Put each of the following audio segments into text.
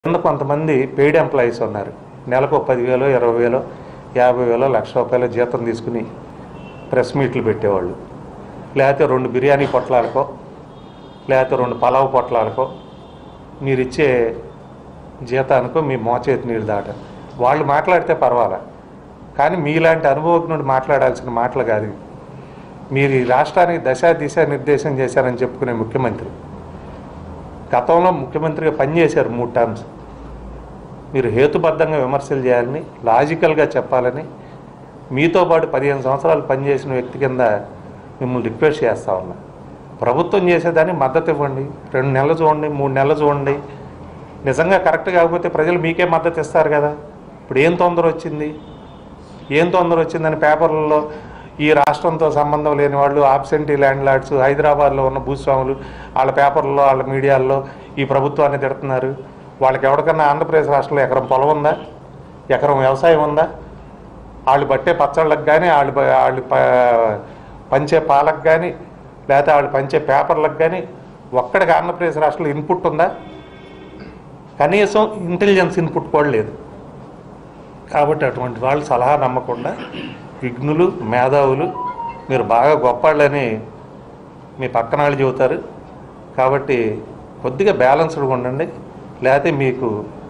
కింద కొంతమంది paid employees ఉన్నారు నెలకు ఒక పదివేలు ఇరవై వేలు యాభై వేలు లక్ష రూపాయలు జీతం తీసుకుని ప్రెస్ మీట్లు పెట్టేవాళ్ళు లేకపోతే రెండు బిర్యానీ పొట్లాలకో లేకపోతే రెండు పలావ్ పొట్లాలకో మీరు ఇచ్చే జీతానికో మీ మోచేతి నీరు దాట వాళ్ళు మాట్లాడితే పర్వాలే కానీ మీలాంటి అనుభవజ్ఞుడు మాట్లాడాల్సిన మాటలు కాదు ఇవి. మీరు ఈ రాష్ట్రానికి దశ దిశ నిర్దేశం చేశారని చెప్పుకునే ముఖ్యమంత్రి గతంలో ముఖ్యమంత్రిగా పనిచేశారు మూడు టర్మ్స్ మీరు హేతుబద్ధంగా విమర్శలు చేయాలని లాజికల్గా చెప్పాలని మీతో పాటు పదిహేను సంవత్సరాలు పనిచేసిన వ్యక్తి కింద మిమ్మల్ని రిక్వెస్ట్ చేస్తా ఉన్నా ప్రభుత్వం చేసేదానికి మద్దతు ఇవ్వండి రెండు నెలలు చూడండి మూడు నెలలు చూడండి నిజంగా కరెక్ట్ కాకపోతే ప్రజలు మీకే మద్దతు ఇస్తారు కదా ఇప్పుడు ఏం తొందర వచ్చింది ఏం తొందర వచ్చిందని పేపర్లలో ఈ రాష్ట్రంతో సంబంధం లేని వాళ్ళు ఆబ్సెంటీ ల్యాండ్ లార్డ్స్ హైదరాబాద్లో ఉన్న భూస్వాములు వాళ్ళ పేపర్లలో వాళ్ళ మీడియాల్లో ఈ ప్రభుత్వాన్ని తిడుతున్నారు వాళ్ళకి ఎవరికన్నా ఆంధ్రప్రదేశ్ రాష్ట్రంలో ఎకరం పొలం ఉందా ఎకరం వ్యవసాయం ఉందా వాళ్ళు పట్టే పచ్చళ్ళకి కానీ వాళ్ళు ప- వాళ్ళు ప- పంచే పాలకు కానీ లేకపోతే వాళ్ళు పంచే పేపర్లకు కానీ ఒక్కడికి ఆంధ్రప్రదేశ్ రాష్ట్రంలో ఇన్పుట్ ఉందా కనీసం ఇంటెలిజెన్స్ ఇన్పుట్ కూడా లేదు కాబట్టి అటువంటి వాళ్ళు సలహా నమ్మకుండా విఘ్నులు మేధావులు మీరు బాగా గొప్పవాళ్ళని మీ పక్కన వాళ్ళు చెబుతారు కాబట్టి కొద్దిగా బ్యాలెన్స్డ్గా ఉండండి లేకపోతే మీకు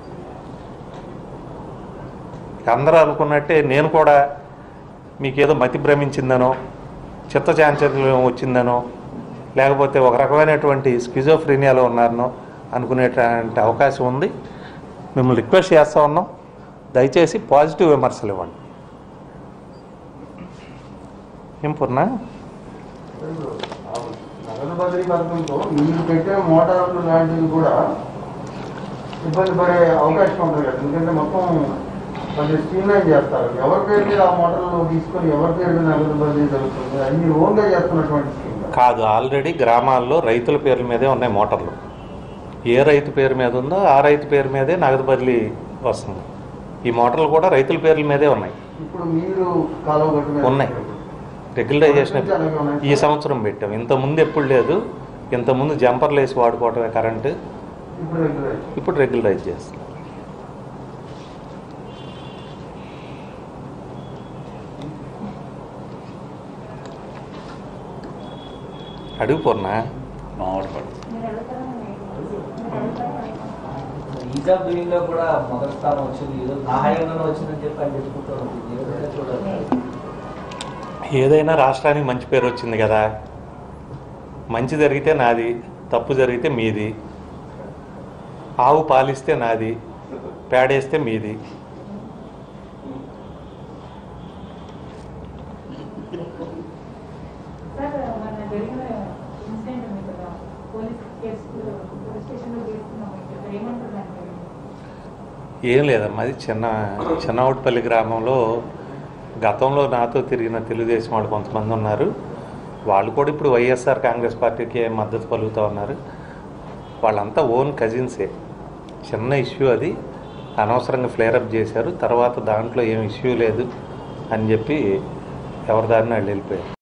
అందరూ అనుకున్నట్టే నేను కూడా మీకేదో మతి భ్రమించిందనో చిత్త చాంచల్యం వచ్చిందనో లేకపోతే ఒక రకమైనటువంటి స్కిజోఫ్రీనియాలో ఉన్నారనో అనుకునేటువంటి అవకాశం ఉంది మిమ్మల్ని రిక్వెస్ట్ చేస్తూ ఉన్నాం దయచేసి పాజిటివ్ విమర్శలు ఇవ్వండి ఏం పూర్ణ నగదు బదిలీ పథకంతో మీరు పెట్టే మోటార్లు లాంటివి కూడా ఇబ్బంది పడే అవకాశం ఉంటుంది కదా ఎందుకంటే మొత్తం కొంచెం స్ట్రీమ్లైన్ చేస్తారు ఎవరి పేరు మీద ఆ మోటార్లు తీసుకొని ఎవరి పేరు మీద నగదు బదిలీ జరుగుతుంది అది మీరు ఓన్గా చేస్తున్నటువంటి స్కీమ్ కదా. కాదు ఆల్రెడీ గ్రామాల్లో రైతుల పేర్ల మీదే ఉన్నాయి మోటార్లు ఏ రైతు పేరు మీద ఉందో ఆ రైతు పేరు మీదే నగదు బదిలీ వస్తుంది ఈ మోటార్లు కూడా రైతుల పేర్ల మీదే ఉన్నాయి ఇప్పుడు మీరు కాలువ గట్టు మీద ఉన్నాయి. పెట్టారు. రెగ్యులరైజేషన్ అలాగే ఉన్నాయి. ఈ సంవత్సరం పెట్టాం ఇంతకుముందు ఎప్పుడు లేదు ఇంతకుముందు జంపర్లు వేసి వాడుకోవటమే కరెంటు ఇప్పుడు రెగ్యులర్ ఇప్పుడు రెగ్యులరైజ్ చేస్తాం అడుగు పూర్ణ ఈజ్ ఆఫ్ డూయింగ్ లో కూడా మొదటి స్థానం వచ్చింది ఏదో నా హయాంలోనే వచ్చిందని చెప్పి అని చెప్పుకుంటూ ఉంటుంది ఏదైనా చూడాలి ఏదైనా రాష్ట్రానికి మంచి పేరు వచ్చింది కదా మంచి జరిగితే నాది తప్పు జరిగితే మీది ఆవు పాలిస్తే నాది పేడేస్తే మీది సార్ మన జరిగిన ఇన్సిడెంట్ ఉంది కదా పోలీస్ కేసు పోలీస్ స్టేషన్లో తీసుకున్నాం ఇక్కడ ఏమంటారు దాని గురించి? ఏం లేదమ్మా అది చిన్న చిన్నవుట్పల్లి గ్రామంలో గతంలో నాతో తిరిగిన తెలుగుదేశం వాళ్ళు కొంతమంది ఉన్నారు వాళ్ళు కూడా ఇప్పుడు వైఎస్ఆర్ కాంగ్రెస్ పార్టీకి మద్దతు పలుకుతూ ఉన్నారు వాళ్ళంతా ఓన్ కజిన్సే చిన్న ఇష్యూ అది అనవసరంగా ఫ్లేరప్ చేశారు తర్వాత దాంట్లో ఏం ఇష్యూ లేదు అని చెప్పి ఎవరి దారిని వాళ్ళు వెళ్ళిపోయారు